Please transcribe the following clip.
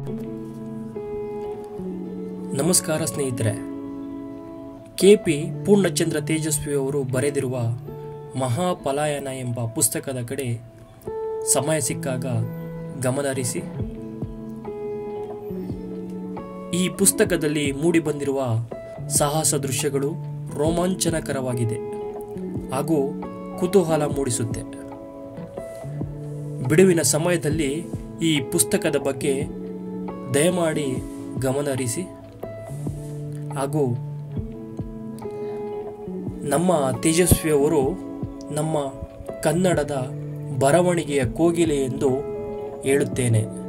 ನಮಸ್ಕಾರ ಸ್ನೇಹಿತರೆ K P Purnachandra Tejasvi ಅವರು ಬರೆದಿರುವ ಮಹಾಪಲಾಯನ ಎಂಬ ಪುಸ್ತಕದ ಕಡೆ ಸಮಯ ಸಿಕ್ಕಾಗ ಗಮನಹರಿಸಿ ಈ ಪುಸ್ತಕದಲ್ಲಿ ಮೂಡಿಬಂದಿರುವ ಸಾಹಸ ದೃಶ್ಯಗಳು ರೋಮಾಂಚನಕರವಾಗಿದೆ ಹಾಗೂ ಕುತೂಹಲ ಮೂಡಿಸುತ್ತೆ ಬಿಡುವಿನ ಸಮಯದಲ್ಲಿ ಈ ಪುಸ್ತಕದ ಬಗ್ಗೆ ದಯಮಾಡಿ ಗಮನಹರಿಸಿ ಹಾಗೂ ನಮ್ಮ ತೇಜಸ್ವಿಯವರು ನಮ್ಮ ಕನ್ನಡದ ಬರವಣಿಗೆಯ ಕೋಗಿಲೆ ಎಂದು ಹೇಳುತ್ತೇನೆ